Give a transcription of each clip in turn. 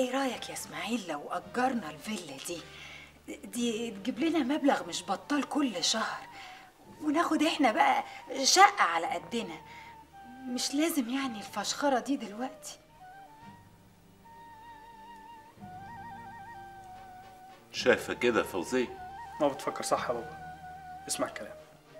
ايه رايك يا اسماعيل لو اجرنا الفيلا دي دي تجيب لنا مبلغ مش بطال كل شهر وناخد احنا بقى شقه على قدنا مش لازم يعني الفشخره دي دلوقتي شايفه كده فوزيه ما بتفكر صح يا بابا اسمع الكلام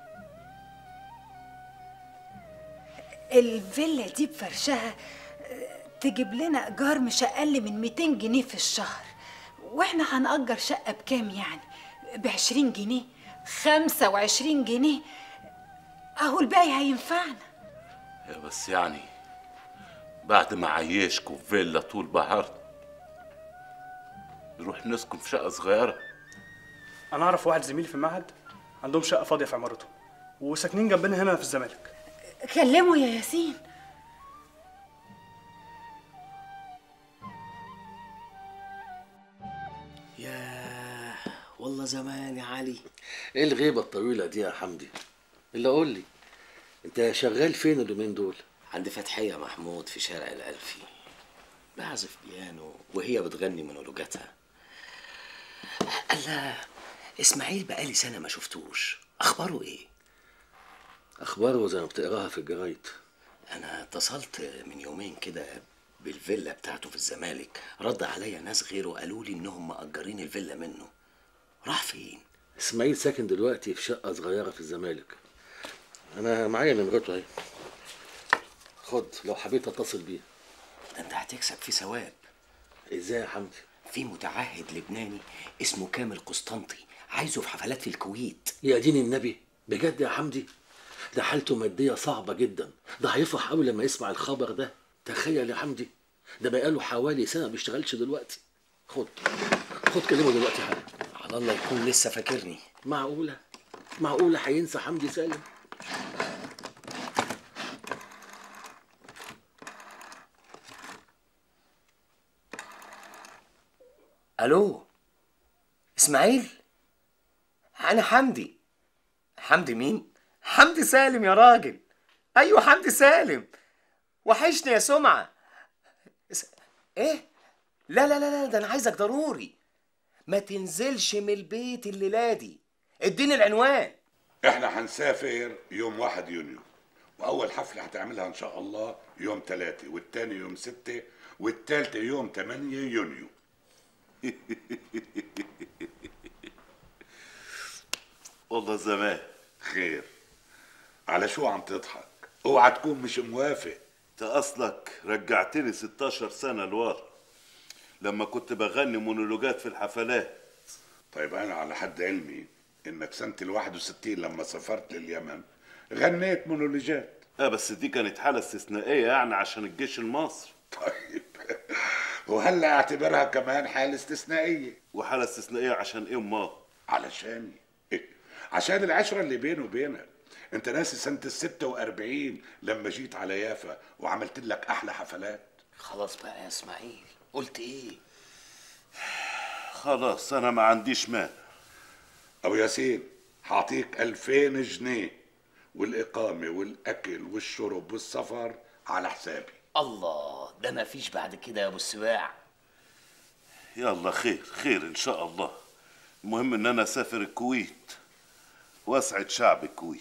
الفيلا دي بفرشها آه، تجيب لنا ايجار مش اقل من 200 جنيه في الشهر واحنا هنأجر شقه بكام يعني ب 20 جنيه 25 جنيه اهو الباقي هينفعنا يا بس يعني بعد ما عيشكوا في فيلا طول بعرض نروح نسكن في شقه صغيره انا اعرف واحد زميلي في المعهد عندهم شقه فاضيه في عمارته وساكنين جنبنا هنا في الزمالك كلمه يا ياسين ياه والله زمان يا علي ايه الغيبة الطويلة دي يا حمدي؟ اللي قول لي انت شغال فين اليومين دول؟ عند فتحية محمود في شارع الألفي بعزف بيانو وهي بتغني مونولوجاتها الله إسماعيل بقالي سنة ما شفتوش أخباره إيه؟ اخباره زي ما بتقراها في الجرايد أنا اتصلت من يومين كده بالفيلا بتاعته في الزمالك رد عليا ناس غيره قالوا لي إنهم مأجرين الفيلا منه راح فين؟ اسماعيل ساكن دلوقتي في شقة صغيرة في الزمالك انا معايا نمرته اهي خد لو حبيت اتصل بيه ده أنت هتكسب فيه ثواب ازاي يا حمدي؟ في متعهد لبناني اسمه كامل قسطنطي عايزه في حفلات في الكويت يا دين النبي بجد يا حمدي ده حالته مادية صعبة جدا ده هيفرح قوي لما يسمع الخبر ده تخيل يا حمدي ده بقاله حوالي سنة ما بيشتغلش دلوقتي خد خد كلمه دلوقتي حالا على الله يكون لسه فاكرني معقولة معقولة هينسى حمدي سالم الو اسماعيل انا حمدي حمدي مين حمدي سالم يا راجل ايوه حمدي سالم وحشني يا سمعه اس... ايه لا لا لا لا ده انا عايزك ضروري ما تنزلش من البيت الليله دي اديني العنوان احنا هنسافر يوم واحد يونيو واول حفله هتعملها ان شاء الله يوم ثلاثة والتاني يوم ستة والتالتة يوم 8 يونيو والله زمان خير على شو عم تضحك اوعى تكون مش موافق انت اصلك رجعتني 16 سنه لورا لما كنت بغني مونولوجات في الحفلات طيب انا على حد علمي انك سنة ال 61 لما سافرت لليمن غنيت مونولوجات اه بس دي كانت حاله استثنائيه يعني عشان الجيش المصري طيب وهلا اعتبرها كمان حالة استثنائية وحاله استثنائيه عشان ايه امال علشان إيه؟ عشان العشرة اللي بيني وبينك انت ناسي سنة ال 46 لما جيت على يافا وعملت لك احلى حفلات خلاص بقى يا اسماعيل قلت ايه خلاص انا ما عنديش مانع ابو ياسين هعطيك 2000 جنيه والاقامة والاكل والشرب والسفر على حسابي الله ده ما فيش بعد كده يا ابو السباع يلا خير خير ان شاء الله المهم ان انا اسافر الكويت واسعد شعب الكويت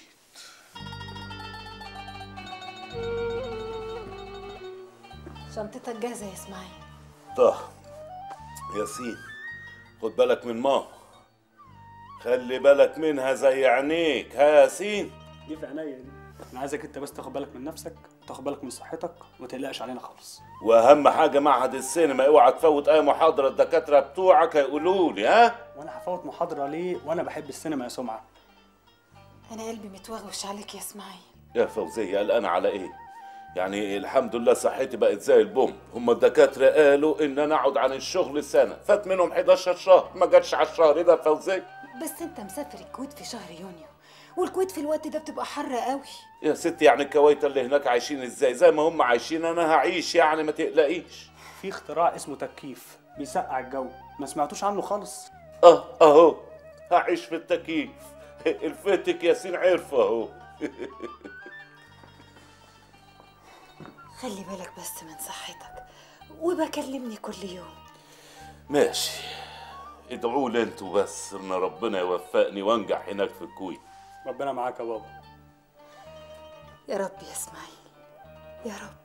شنطتك جاهزه يا اسماعيل طه ياسين خد بالك من ماما خلي بالك منها زي عينيك ها ياسين دي في عينيا دي انا عايزك انت بس تاخد بالك من نفسك وتاخد بالك من صحتك وما تقلقش علينا خالص واهم حاجه معهد السينما اوعى تفوت اي محاضره الدكاتره بتوعك هيقولوا لي ها وانا هفوت محاضره ليه وانا بحب السينما يا سمعه انا قلبي متوغوش عليك يا اسماعيل يا فوزيه قلقانه على ايه يعني الحمد لله صحتي بقت زي البوم هم الدكاتره قالوا ان انا اقعد عن الشغل سنه فات منهم 11 شهر ما جاتش على الشهر ده يا فوزيه بس انت مسافر الكويت في شهر يونيو والكويت في الوقت ده بتبقى حر قوي يا ستي يعني الكويت اللي هناك عايشين ازاي زي ما هم عايشين انا هعيش يعني ما تقلقيش في اختراع اسمه تكييف بيسقع الجو ما سمعتوش عنه خالص اه اهو هعيش في التكييف الفتك ياسين عرف اهو خلي بالك بس من صحتك وبكلمني كل يوم ماشي ادعوا لي انتوا بس ان ربنا يوفقني وانجح هناك في الكويت ربنا معاك يا بابا يا رب يا اسماعيل يا رب